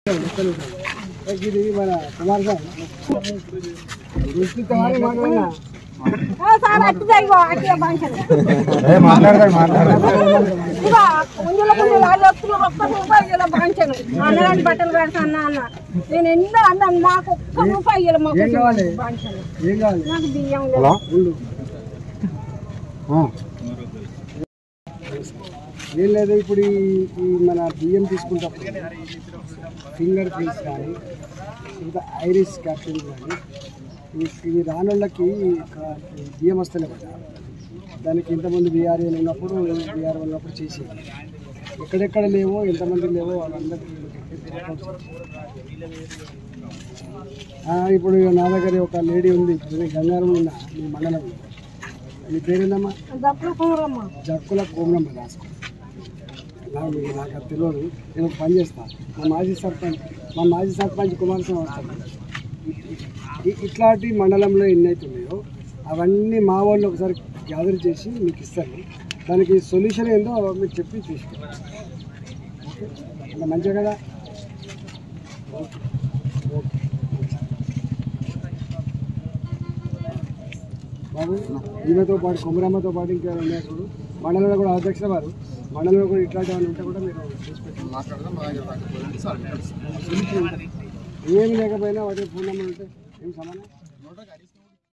ఇది మన కుమారస్వామి దృష్టితో మాట్లాడినా సార్ అట్టిదే ఇగో అట్టిదే బాంచలు మాట్లాడతాడు మాట్లాడతాడు ఇగో ముందులో ముందు వాళ్ళు వస్తున్నారు ఒక్క రూపాయి ఇలా బాంచలు అన్నలాంటి బట్టలు పెడతా అన్న అన్న నేను ఎన్నో అన్నాను నాకు ఒక్క రూపాయి ఇలా మాకు ఏం కావాలి బాంచలు ఏం కావాలి నాకు బియ్యం హలో ఉండు ఆ. ఏం లేదు ఇప్పుడు ఈ ఈ మన బియ్యం తీసుకుంటప్పుడు ఫింగర్ ప్రింట్స్ కానీ ఇంకా ఐరిస్ క్యాప్షన్ కానీ ఈ- ఇవి రానోళ్ళకి క- ఈ బియ్యం వస్తలే కదా దానికి ఇంతమంది బీఆర్ఏలు ఉన్నప్పుడు బీఆర్ ఉన్నప్పుడు చేసేది ఎక్కడెక్కడ లేవో ఎంతమంది లేవో వాళ్ళందరికీ ఆ, ఇప్పుడు నా దగ్గర ఒక లేడీ ఉంది ఇప్పుడు గంగారం ఉన్న మీ మండలంలో మీ పేరేందమ్మా డబ్బులు కూరమ్మ జక్కుల కోమరమ్మ రాసుకో నాకు మీకు నాకు అది తెలియదు నేను ఒక పని చేస్తాను మా మాజీ సర్పంచ్ మా మాజీ సర్పంచ్ కుమారస్వామి వస్తాను ఇ- ఇట్లాంటి మండలంలో ఎన్ని అవుతున్నాయో అవన్నీ మా వాళ్ళు ఒకసారి గ్యాదర్ చేసి మీకు ఇస్తాను దానికి సొల్యూషన్ ఏందో మీరు చెప్పి తీసుకోండి ఓకే అంత మంచిగా కదా ఓకే ఓకే బాబు ఈమెతో పాటు కొమరమ్మతో పాటు ఇంకా ఉన్నాయి చూడు మండలంలో కూడా అధ్యక్షుల వారు మండలంలో కూడా ఇట్లాంటి ఏమైనా ఉంటే కూడా మీరు చూసి పెట్టండి ఏమి లేకపోయినా వాటి ఫోన్ నెంబర్ ఉంటే ఏం సమానం